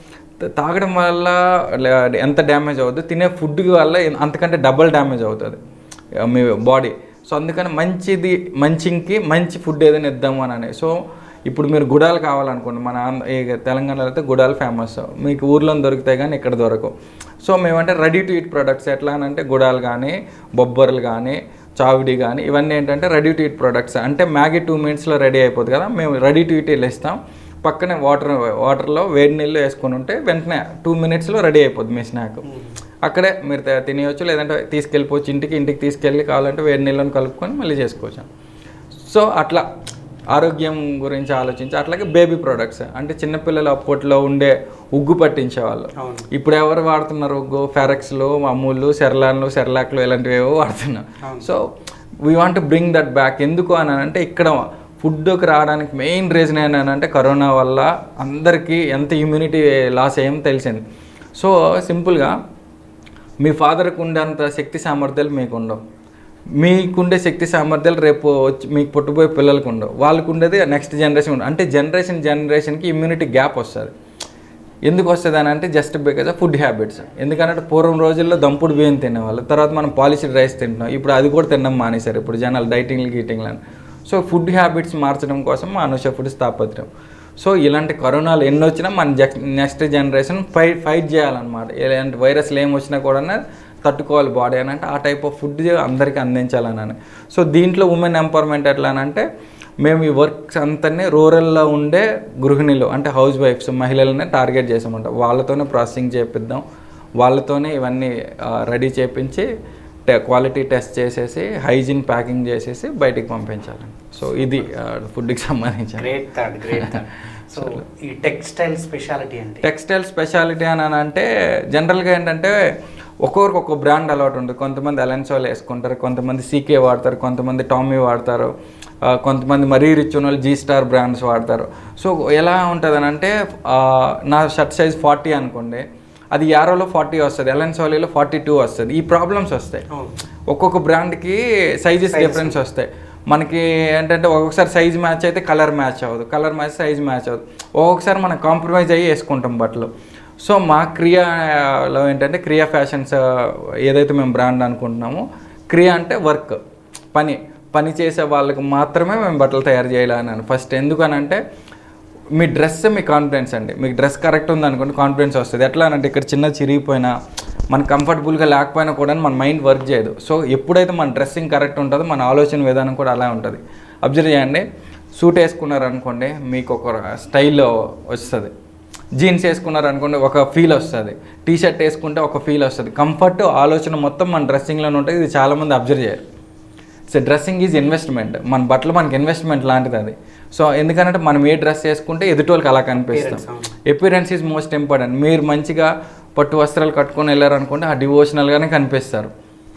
తాగడం వల్ల లే- ఎంత డ్యామేజ్ అవుద్దు తినే ఫుడ్ వల్ల అంతకంటే డబల్ డ్యామేజ్ అవుతుంది ఆ, మీ బాడీ సో అందుకని మంచిది మంచింగ్కి మంచి ఫుడ్ ఏదైనా ఇద్దాము అని సో ఇప్పుడు మీరు గుడాలు కావాలనుకోండి మన ఆంధ్ర ఈ తెలంగాణలో అయితే గుడాలు ఫేమస్ మీకు ఊర్లో దొరుకుతాయి కానీ ఇక్కడ దొరకవు సో మేమంటే రెడీ టు ఈట్ ప్రొడక్ట్స్ ఎట్లా అని అంటే గుడాలు కానీ బొబ్బర్లు కానీ చావిడి కానీ ఇవన్నీ ఏంటంటే రెడీ టు ఈట్ ప్రొడక్ట్స్ అంటే మ్యాగీ టూ మినిట్స్లో రెడీ అయిపోతుంది కదా మేము రెడీ టు ఈట్ ఇస్తాం పక్కనే వాటర్ వాటర్లో వేడి నీళ్ళు వేసుకొని ఉంటే వెంటనే టూ మినిట్స్లో రెడీ అయిపోద్ది మీ స్నాక్ అక్కడే మీరు తే- తినేయొచ్చు లేదంటే తీసుకెళ్ళిపోవచ్చు ఇంటికి ఇంటికి తీసుకెళ్ళి కావాలంటే వేడి నీళ్ళని కలుపుకొని మళ్ళీ చేసుకోవచ్చు సో అట్లా ఆరోగ్యం గురించి ఆలోచించి అట్లాగే బేబీ ప్రొడక్ట్స్ అంటే చిన్నపిల్లలు అప్పట్లో ఉండే ఉగ్గు పట్టించేవాళ్ళు అవును. ఇప్పుడు ఎవరు వాడుతున్నారు ఉగ్గు ఫెరక్స్లు అమూళ్ళు సెర్లాన్లు సెర్లాక్లు ఇలాంటివి ఏవో వాడుతున్నారు అవును. So we want bring that back ఎందుకు అని అంటే ఇక్కడ ఫుడ్కి రావడానికి మెయిన్ రీజన్ ఏంటంటే కరోనా వల్ల అందరికీ ఎంత ఇమ్యూనిటీ లాస్ అయ్యామో తెలిసింది సో సింపుల్గా మీ ఫాదర్కి ఉండేంత శక్తి సామర్థ్యాలు మీకు ఉండవు మీకుండే శక్తి సామర్థ్యాలు రేపు వచ్చి మీకు పుట్టబోయే పిల్లలకు ఉండవు వాళ్ళకు ఉండేది నెక్స్ట్ జనరేషన్ ఉండదు అంటే జనరేషన్ జనరేషన్కి ఇమ్యూనిటీ గ్యాప్ వస్తుంది ఎందుకు వస్తుంది అని అంటే just because of food habits ఎందుకంటే పూర్వం రోజుల్లో దంపుడు బియ్యం తినేవాళ్ళు తర్వాత మనం పాలిష్డ్ రైస్ తింటున్నాం ఇప్పుడు అది కూడా తినడం మానేశారు ఇప్పుడు జనాలు డైటింగ్లు గీటింగ్లు అని సో ఫుడ్ హ్యాబిట్స్ మార్చడం కోసం మా అనుష ఫుడ్ స్థాపత్రం సో ఇలాంటి కరోనాలు ఎన్ని వచ్చినా మన నెక్స్ట్ జనరేషన్ ఫైట్ ఫైట్ చేయాలన్నమాట ఇలాంటి వైరస్లు ఏం వచ్చినా కూడా తట్టుకోవాలి బాడీ అని అంటే ఆ టైప్ ఆఫ్ ఫుడ్ అందరికీ అందించాలని సో దీంట్లో ఉమెన్ ఎంపవర్మెంట్ ఎట్లా అని అంటే మేము ఈ వర్క్స్ అంతనే రూరల్లో ఉండే గృహిణులు అంటే హౌస్ వైఫ్స్ మహిళలనే టార్గెట్ చేసామంట వాళ్ళతోనే ప్రాసెసింగ్ చేపిద్దాం వాళ్ళతోనే ఇవన్నీ రెడీ చేపించి క్వాలిటీ టెస్ట్ చేసేసి హైజీన్ ప్యాకింగ్ చేసేసి బయటికి పంపించాలి సో ఇది ఫుడ్కి సంబంధించి great thought great thought so ఈ టెక్స్టైల్ స్పెషాలిటీ అంటే టెక్స్టైల్ స్పెషాలిటీ అని అంటే జనరల్గా ఏంటంటే ఒక్కొక్కరికి ఒక్కో బ్రాండ్ అలవాటు ఉంటుంది కొంతమంది అలెన్సోల్ వేసుకుంటారు కొంతమంది సీకే వాడతారు కొంతమంది టామీ వాడతారు ఆ, కొంతమంది మరీ రిచ్ ఉన్న వాళ్ళు జీ స్టార్ బ్రాండ్స్ వాడతారు సో ఎలా ఉంటుంది అని అంటే ఆ, నా షర్ట్ సైజ్ ఫార్టీ అనుకోండి అది యారోలో ఫార్టీ వస్తుంది ఎలెన్సోలీలో ఫార్టీ టూ వస్తుంది ఈ ప్రాబ్లమ్స్ వస్తాయి అవును. ఒక్కొక్క బ్రాండ్కి సైజెస్ డిఫరెన్స్ వస్తాయి మనకి ఏంటంటే ఒక్కొక్కసారి సైజ్ మ్యాచ్ అయితే కలర్ మ్యాచ్ అవ్వదు కలర్ మ్యాచ్ సైజ్ మ్యాచ్ అవ్వదు ఒక్కొక్కసారి మనం కాంప్రమైజ్ అయ్యి వేసుకుంటాం బట్టలు సో మా క్రియాలో ఏంటంటే క్రియా ఫ్యాషన్స్ ఏదైతే మేము బ్రాండ్ అనుకుంటున్నామో క్రియా అంటే వర్క్ పని పని చేసే వాళ్ళకి మాత్రమే మేము బట్టలు తయారు చేయాలని ఫస్ట్ ఎందుకనంటే మీ డ్రెస్ మీ కాన్ఫిడెన్స్ అండి మీకు డ్రెస్ కరెక్ట్ ఉంది అనుకోండి కాన్ఫిడెన్స్ వస్తుంది ఎట్లా అంటే ఇక్కడ చిన్న చిరిగిపోయినా మనకు కంఫర్టబుల్గా లేకపోయినా కూడా మన మైండ్ వర్క్ చేయదు సో ఎప్పుడైతే మన డ్రెస్సింగ్ కరెక్ట్ ఉంటుందో మన ఆలోచన విధానం కూడా అలా ఉంటుంది అబ్జర్వ్ చేయండి సూట్ వేసుకున్నారు అనుకోండి మీకు ఒక స్టైల్లో వస్తుంది జీన్స్ వేసుకున్నారు అనుకోండి ఒక ఫీల్ వస్తుంది టీ షర్ట్ వేసుకుంటే ఒక ఫీల్ వస్తుంది కంఫర్ట్ ఆలోచన మొత్తం మన డ్రెస్సింగ్లోనే ఉంటుంది ఇది చాలామంది అబ్జర్వ్ చేయరు సో డ్రెస్సింగ్ ఈజ్ ఇన్వెస్ట్మెంట్ మన బట్టలు మనకి ఇన్వెస్ట్మెంట్ లాంటిది అది సో ఎందుకంటే మనం ఏ డ్రెస్ వేసుకుంటే ఎదుటోళ్ళకి అలా కనిపిస్తాం Appearance, అవును. ఎపిరెన్స్ ఈజ్ మోస్ట్ ఇంపార్టెంట్ మీరు మంచిగా పట్టు వస్త్రాలు కట్టుకొని వెళ్ళారు అనుకుంటే ఆ డివోషనల్గానే కనిపిస్తారు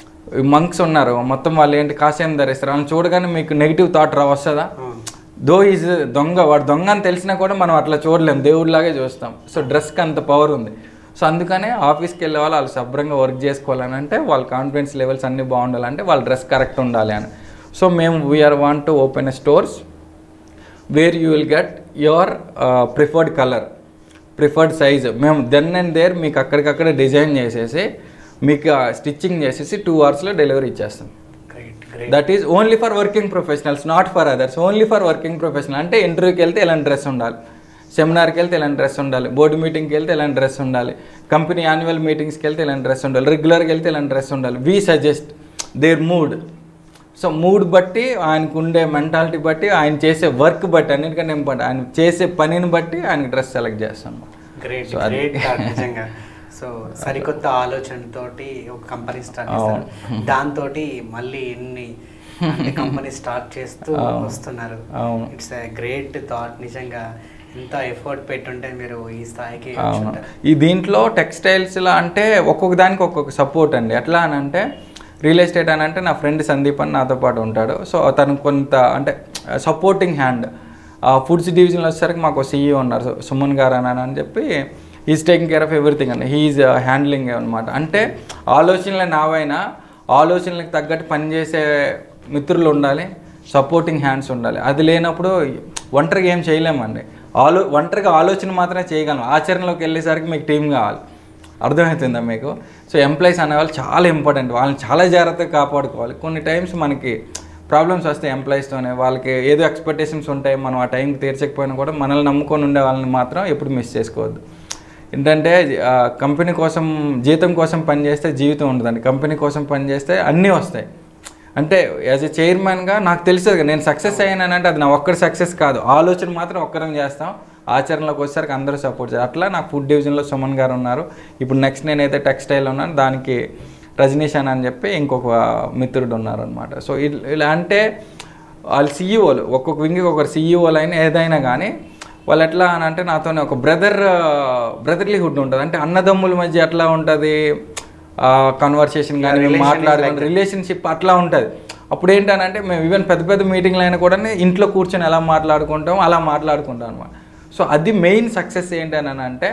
మంక్స్ ఉన్నారు మొత్తం వాళ్ళు ఏంటి కాసేం ధరిస్తారు వాళ్ళని చూడగానే మీకు నెగిటివ్ థాట్ రా వస్తుందా అవును. దో ఈజ్ దొంగ వాడు దొంగ అని తెలిసినా కూడా మనం అట్లా చూడలేం దేవుడిలాగే చూస్తాం సో డ్రెస్కి అంత పవర్ ఉంది సో అందుకనే ఆఫీస్కి వెళ్ళే వాళ్ళు వాళ్ళు శుభ్రంగా వర్క్ చేసుకోవాలని అంటే వాళ్ళ కాన్ఫిడెన్స్ లెవెల్స్ అన్నీ బాగుండాలంటే వాళ్ళ డ్రెస్ కరెక్ట్ ఉండాలి అని సో మేము we are want to open a stores where you will get your preferred colour preferred size మేము దెన్ అండ్ దేర్ మీకు అక్కడికక్కడ డిజైన్ చేసేసి మీకు స్టిచ్చింగ్ చేసేసి టూ అవర్స్లో డెలివరీ ఇచ్చేస్తాం great great that is only for working professionals not for others only for working professional అంటే ఇంటర్వ్యూకి వెళ్తే ఎలాంటి డ్రెస్ ఉండాలి సెమినార్కి వెళ్తే ఎలాంటి డ్రెస్ ఉండాలి బోర్డు మీటింగ్కి వెళ్తే ఎలాంటి డ్రెస్ ఉండాలి కంపెనీ యాన్యువల్ మీటింగ్స్కి వెళ్తే ఎలాంటి డ్రెస్ ఉండాలి రెగ్యులర్కి వెళ్తే ఎలాంటి డ్రెస్ ఉండాలి we suggest their mood so mood బట్టి ఆయనకు ఉండే మెంటాలిటీ బట్టి ఆయన చేసే వర్క్ బట్టి అన్నిటికంటే ఇంపార్టెంట్ ఆయన చేసే పనిని బట్టి ఆయనకి డ్రెస్ సెలెక్ట్ చేస్తాం గ్రేట్ So, అది- గ్రేట్ థాట్ నిజంగా సో సరికొత్త ఆలోచనతోటి ఒక కంపెనీ స్టార్ట్ చేస్తారు దాంతో మళ్ళీ ఎన్ని కంపెనీ స్టార్ట్ చేస్తూ అవును. వస్తున్నారు అవును. ఇట్స్ గ్రేట్ థాట్ నిజంగా ఎంత ఎఫర్ట్ పెట్టుంటే మీరు ఈ స్థాయికి అవును వచ్చుంటారు. ఈ దీంట్లో టెక్స్టైల్స్లో అంటే ఒక్కొక్క దానికి ఒక్కొక్క సపోర్ట్ అండి ఎట్లా అని అంటే రియల్ ఎస్టేట్ అని అంటే నా ఫ్రెండ్ సందీప్ అని నాతో పాటు ఉంటాడు సో తను కొంత అంటే సపోర్టింగ్ హ్యాండ్ ఫుడ్స్ డివిజన్లో వచ్చేసరికి మాకు సీఈఓ ఉన్నారు సు- సుమన్ గారు అని అని చెప్పి is taking care of everything అండి హీఈస్ హ్యాండ్లింగ్ అనమాట అంటే ఆలోచనలు నావైనా ఆలోచనలకు తగ్గట్టు పనిచేసే మిత్రులు ఉండాలి సపోర్టింగ్ హ్యాండ్స్ ఉండాలి అది లేనప్పుడు ఒంటరిగా ఏం చేయలేమండి ఆలో ఒంటరిగా ఆలోచన మాత్రమే చేయగలం ఆచరణలోకి వెళ్ళేసరికి మీకు టీం కావాలి అర్థమవుతుందా మీకు సో ఎంప్లాయీస్ అనేవాళ్ళు చాలా ఇంపార్టెంట్ వాళ్ళని చాలా జాగ్రత్తగా కాపాడుకోవాలి కొన్ని టైమ్స్ మనకి ప్రాబ్లమ్స్ వస్తాయి ఎంప్లాయీస్తోనే వాళ్ళకి ఏదో ఎక్స్పెక్టేషన్స్ ఉంటాయి మనం ఆ టైంకి తీర్చకపోయినా కూడా మనల్ని నమ్ముకొని ఉండే వాళ్ళని మాత్రం ఎప్పుడు మిస్ చేసుకోవద్దు ఏంటంటే ఆ, కంపెనీ కోసం జీతం కోసం పనిచేస్తే జీవితం ఉండదండి కంపెనీ కోసం పనిచేస్తే అన్నీ వస్తాయి అంటే యాజ్ ఎ చైర్మన్గా నాకు తెలుసు కదా నేను సక్సెస్ అయ్యానంటే అది నా ఒక్కడి సక్సెస్ కాదు ఆలోచన మాత్రం ఒక్కరం చేస్తాం ఆచరణలోకి వచ్చేసరికి అందరూ సపోర్ట్ చేస్తారు అట్లా నాకు ఫుడ్ డివిజన్లో సుమన్ గారు ఉన్నారు ఇప్పుడు నెక్స్ట్ నేనైతే టెక్స్టైల్ ఉన్నాను దానికి రజనీష్ అని అని చెప్పి ఇంకొక మిత్రుడు ఉన్నారు అనమాట సో ఇల్- ఇలా అంటే వాళ్ళు సీఈఓలు ఒక్కొక్క వింగ్కి ఒకరు సీఈఓలు అయినా ఏదైనా కానీ వాళ్ళు ఎట్లా అని అంటే నాతోనే ఒక బ్రదర్ బ్రదర్లీహుడ్ ఉంటుంది అంటే అన్నదమ్ముల మధ్య ఎట్లా ఉంటుంది కన్వర్సేషన్ కానీ relation is మాట్లాడుకుని like that. రిలేషన్షిప్ అట్లా ఉంటుంది అప్పుడు ఏంటనంటే మేము ఈవెన్ పెద్ద పెద్ద మీటింగ్లు అయినా కూడా ఇంట్లో కూర్చొని ఎలా మాట్లాడుకుంటాం అలా మాట్లాడుకుంటాం అనమాట సో అది మెయిన్ సక్సెస్ ఏంటని అంటే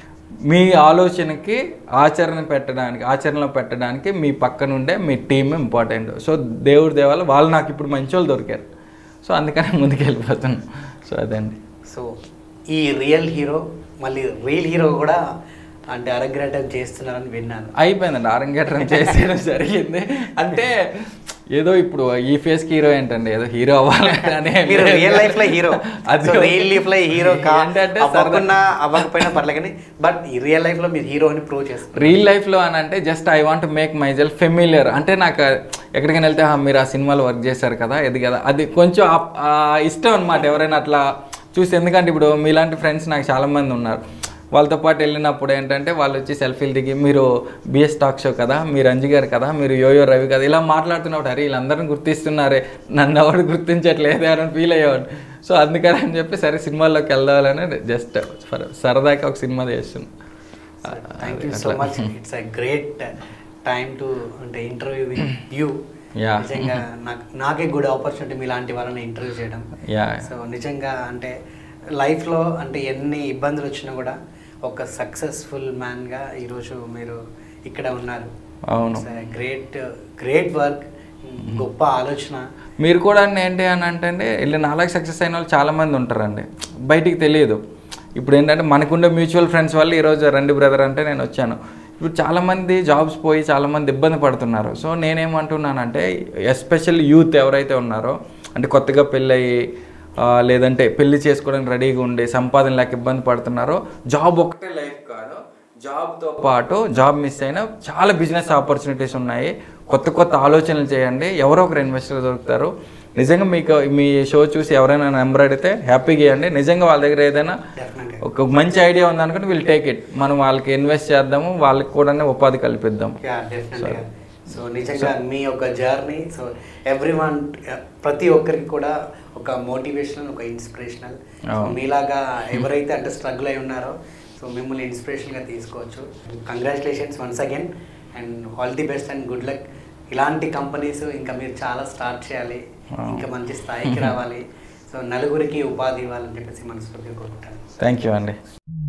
మీ ఆలోచనకి ఆచరణ పెట్టడానికి ఆచరణలో పెట్టడానికి మీ పక్కనుండే మీ టీం ఇంపార్టెంట్ సో దేవుడి దేవాల వాళ్ళు నాకు ఇప్పుడు మంచి వాళ్ళు దొరికారు సో అందుకని ముందుకు వెళ్ళిపోతున్నాను సో అదండి సో ఈ రియల్ హీరో మళ్ళీ రియల్ హీరో కూడా అంటే అరగ్రటం చేస్తున్నారని విన్నాను అయిపోయిందండి ఆరంగేట్రం చేసేయడం జరిగింది అంటే ఏదో ఇప్పుడు ఈ ఫేస్ కి హీరో ఏంటండి ఏదో హీరో అవ్వాలని మీరు రియల్ లైఫ్ లో హీరో అది అది రియల్ లైఫ్ లో హీరో కా ఏంటంటే అవ్వకున్నా అవ్వకపోయినా పర్లేదు కానీ బట్ ఈ రియల్ లైఫ్ లో మీరు హీరో అని ప్రూవ్ చేస్తారు రియల్ లైఫ్లో అని అంటే just I want make myself familiar అంటే నాకు ఎక్కడికైనా వెళ్తే "ఆ, మీరు ఆ సినిమాలో వర్క్ చేశారు కదా ఇది కదా అది కొంచెం ఆ- ఆ ఇష్టం అనమాట ఎవరైనా అట్లా చూసి ఎందుకంటే ఇప్పుడు మీలాంటి ఫ్రెండ్స్ నాకు చాలా మంది ఉన్నారు వాళ్ళతో పాటు వెళ్ళినప్పుడు ఏంటంటే వాళ్ళు వచ్చి సెల్ఫీలు దిగి మీరు బిఎస్ టాక్ షో కదా మీరు అంజు గారు కదా మీరు యోయో రవి కదా ఇలా మాట్లాడుతున్నప్పుడు అరే వీళ్ళందరిని గుర్తిస్తున్నారే నన్ను ఎవరు గుర్తించట్లేదే అని ఫీల్ అయ్యేవాడు సో అందుకని అని చెప్పి సరే సినిమాల్లోకి వెళ్దామని జస్ట్ సరదాగా ఒక సినిమా చేస్తున్నాను thank you so much it's a great time to అంటే ఇంటర్వ్యూ విత్ యూ Yeah. నిజంగా నాకు నాకే గుడ్ ఆపర్చునిటీ మీలాంటి వాళ్ళని ఇంటర్వ్యూ చేయడం Yeah. సో నిజంగా అంటే లైఫ్లో అంటే ఎన్ని ఇబ్బందులు వచ్చినా కూడా ఒక సక్సెస్ఫుల్ మ్యాన్గా ఈరోజు మీరు ఇక్కడ ఉన్నారు అవును. గ్రేట్ గ్రేట్ వర్క్ గొప్ప ఆలోచన మీరు కూడా ఏంటి అని అంటే ఇలా నాలుగు సక్సెస్ అయిన వాళ్ళు చాలామంది ఉంటారండి బయటికి తెలియదు ఇప్పుడు ఏంటంటే మనకుండే మ్యూచువల్ ఫ్రెండ్స్ వల్ల ఈరోజు రండి బ్రదర్ అంటే నేను వచ్చాను ఇప్పుడు చాలామంది జాబ్స్ పోయి చాలామంది ఇబ్బంది పడుతున్నారు సో నేనేమంటున్నానంటే ఎస్పెషల్ యూత్ ఎవరైతే ఉన్నారో అంటే కొత్తగా పెళ్ళయి ఆ, లేదంటే పెళ్లి చేసుకోవడానికి రెడీగా ఉండి సంపాదన లేక ఇబ్బంది పడుతున్నారో జాబ్ ఒకటే లైఫ్ కాదు జాబ్తో పాటు జాబ్ మిస్ అయిన చాలా బిజినెస్ ఆపర్చునిటీస్ ఉన్నాయి కొత్త కొత్త ఆలోచనలు చేయండి ఎవరో ఒకరు ఇన్వెస్టర్ దొరుకుతారు నిజంగా మీకు మీ షో చూసి ఎవరైనా నెంబర్ అడిగితే హ్యాపీగా ఇవ్వండి నిజంగా వాళ్ళ దగ్గర ఏదైనా Definitely. ఒక మంచి ఐడియా ఉందనుకుంటే వీళ్ళు టేక్ ఇట్ మనం వాళ్ళకి ఇన్వెస్ట్ చేద్దాము వాళ్ళకి కూడా ఉపాధి కల్పిద్దాం యా డెఫినెట్గా సో నిజంగా మీ యొక్క జర్నీ సో ఎవ్రీ వన్ ప్రతి ఒక్కరికి కూడా ఒక మోటివేషనల్ ఒక ఇన్స్పిరేషనల్ అవును. మీలాగా ఎవరైతే అంటే స్ట్రగుల్ అయి ఉన్నారో సో మిమ్మల్ని ఇన్స్పిరేషన్గా తీసుకోవచ్చు congratulations once again and all the best and good luck ఇలాంటి కంపెనీస్ ఇంకా మీరు చాలా స్టార్ట్ చేయాలి అవును. ఇంకా మంచి స్థాయికి రావాలి సో నలుగురికి ఉపాధి ఇవ్వాలని చెప్పేసి మనస్ఫూర్తిగా కోరుకుంటాను థ్యాంక్ యూ అండి